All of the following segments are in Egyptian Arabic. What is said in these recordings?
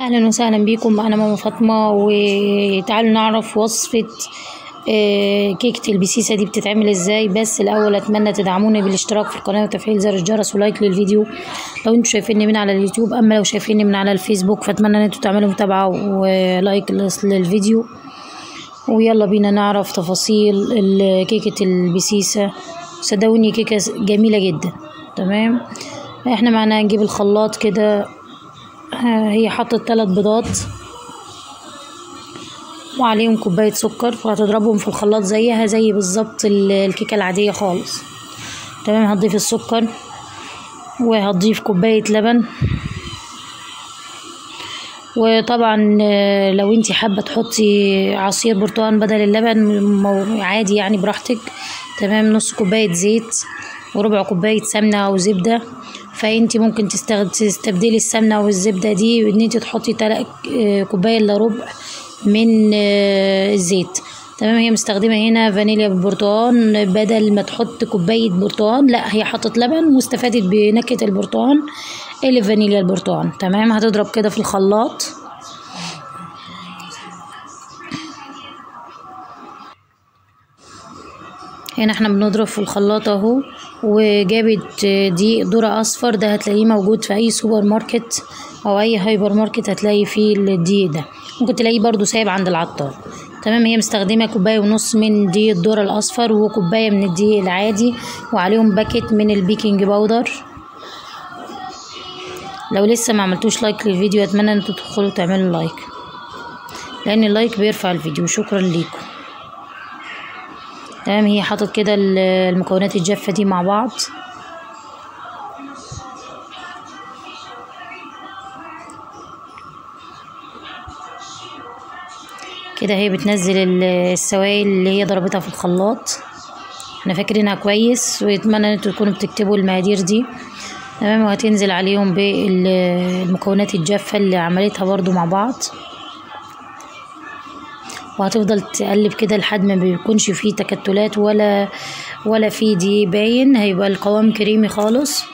اهلا وسهلا بيكم انا ماما فاطمه وتعالوا نعرف وصفه آه، كيكه البسيسه دي بتتعمل ازاي بس الاول اتمنى تدعموني بالاشتراك في القناه وتفعيل زر الجرس ولايك للفيديو لو انتوا شايفيني من على اليوتيوب اما لو شايفيني من على الفيسبوك فاتمنى ان انتوا تعملوا متابعه ولايك للفيديو ويلا بينا نعرف تفاصيل ال- كيكه البسيسه صدقوني كيكه جميله جدا تمام احنا معنا نجيب الخلاط كده آه، هي حطت ثلاث بيضات وعليهم كوباية سكر وهتضربهم في الخلاط زيها زي بالظبط ال- الكيكة العادية خالص تمام هتضيف السكر وهتضيف كوباية لبن وطبعا آه، لو انتي حابة تحطي عصير برتقال بدل اللبن مو- عادي يعني براحتك تمام نص كوباية زيت وربع كوباية سمنة أو زبدة فانتي ممكن تستغ- تستبدلي السمنة أو الزبدة دي ان انتي تحطي تلات آه، كوباية الا ربع من آه، الزيت تمام هي مستخدمة هنا فانيليا بالبرتقال بدل ما تحط كوباية برتقال لا هي حطت لبن واستفادت بنكهة البرتقال اللي فانيليا البرتقال تمام هتضرب كده في الخلاط هنا احنا بنضرب في الخلاط اهو وجابت دقيق ذرة اصفر ده هتلاقيه موجود في اي سوبر ماركت او اي هايبر ماركت هتلاقي فيه الدقيق ده ممكن تلاقيه برضو سايب عند العطار تمام هي مستخدمة كوباية ونص من دقيق الذرة الاصفر وكوباية من الدقيق العادي وعليهم باكت من البيكنج باودر لو لسه ما عملتوش لايك للفيديو اتمنى ان انتوا تدخلوا تعملوا لايك لان اللايك بيرفع الفيديو شكرا ليكم تمام هي حاطط كده ال- المكونات الجافة دي مع بعض كده هي بتنزل ال- السوائل اللي هي ضربتها في الخلاط احنا فاكرينها كويس ويتمنى ان انتوا تكونوا بتكتبوا المقادير دي تمام وهتنزل عليهم بالمكونات الجافة اللي عملتها برضو مع بعض وهتفضل تقلب كده لحد ما بيكونش فيه تكتلات ولا ولا فيه دي باين هيبقى القوام كريمي خالص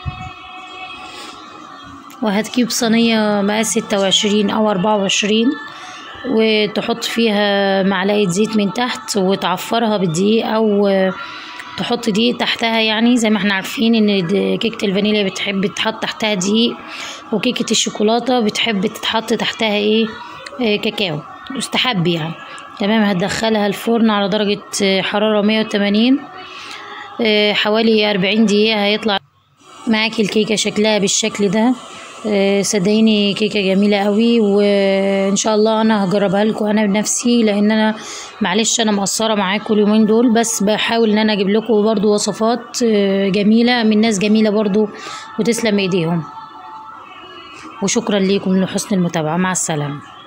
وهتجيب صينية مقاس ستة وعشرين أو أربعة وعشرين وتحط فيها معلقة زيت من تحت وتعفرها بالدقيق أو تحط دقيق تحتها يعني زي ما احنا عارفين ان د- كيكة الفانيليا بتحب تتحط تحتها دقيق وكيكة الشوكولاتة بتحب تتحط تحتها ايه اه كاكاو يستحب يعني تمام هتدخلها الفرن على درجة اه، حرارة مية وتمانين حوالي أربعين دقيقة هيطلع معاكي الكيكة شكلها بالشكل ده آه، صدقيني كيكة جميلة قوي وان شاء الله انا هجربها لكم انا بنفسي لان انا معلش انا مقصرة معاكم اليومين دول بس بحاول ان انا اجيب لكم برضو وصفات آه، جميلة من ناس جميلة برضو وتسلم ايديهم وشكرا ليكم لحسن المتابعة مع السلامة